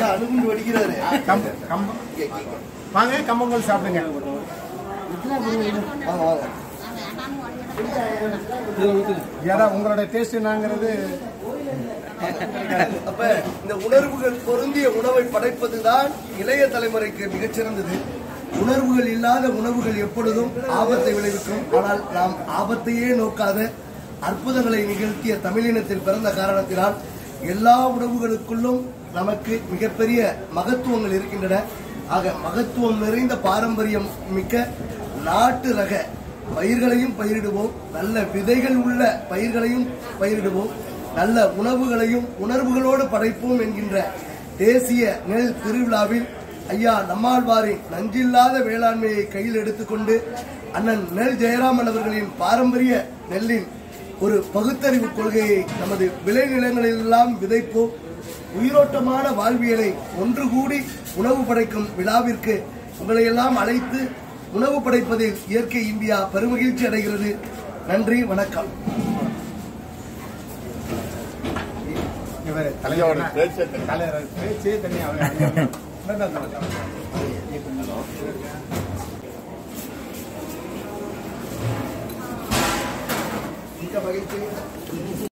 அணுகுண்டு வடிக்கிறாரு கம் கம்பம் வாங்க கம்பங்கூழ் சாப்பிடுங்க வாங்க வாங்க ஏதா உங்களோட டேஸ்ட் என்னங்கிறது அப்ப இந்த உணர்வுகள் பொருந்திய உணவை படைப்பதுதான் இளைய தலைமுறைக்கு மிகச்சிறந்தது உணர்வுகள் இல்லாத உணவுகள் எப்பொழுதும் ஆபத்தை விளைவிக்கும் ஆனால் நாம் ஆபத்தையே நோக்காத அற்புதங்களை நிகழ்த்திய தமிழினத்தில் பிறந்த காரணத்தினால் எல்லா உணவுகளுக்குள்ளும் நமக்கு மிகப்பெரிய மகத்துவங்கள் இருக்கின்றன ஆக மகத்துவம் நிறைந்த பாரம்பரியம் மிக்க நாட்டு ரக பயிர்களையும் பயிரிடுவோம் நல்ல விதைகள் உள்ள பயிர்களையும் பயிரிடுவோம் நல்ல உணவுகளையும் உணர்வுகளோடு படைப்போம் என்கின்ற தேசிய நெல் திருவிழாவில் ஐயா நம்மாழ்வாரின் நஞ்சில்லாத வேளாண்மையை கையில் எடுத்துக்கொண்டு அண்ணன் நெல் ஜெயராமன் அவர்களின் பாரம்பரிய நெல்லின் ஒரு பகுத்தறிவு கொள்கையை நமது விளைநிலங்களிலெல்லாம் விதைப்போம் உயிரோட்டமான வாழ்வியலை ஒன்று கூடி உணவு படைக்கும் விழாவிற்கு உங்களை எல்லாம் அழைத்து உணவு படைப்பதில் இயற்கை இந்தியா பெருமகிழ்ச்சி அடைகிறது நன்றி வணக்கம் இவர் தலைவர் தலைவர் பேச்சு தனி அவர் மிக்க மகிழ்ச்சி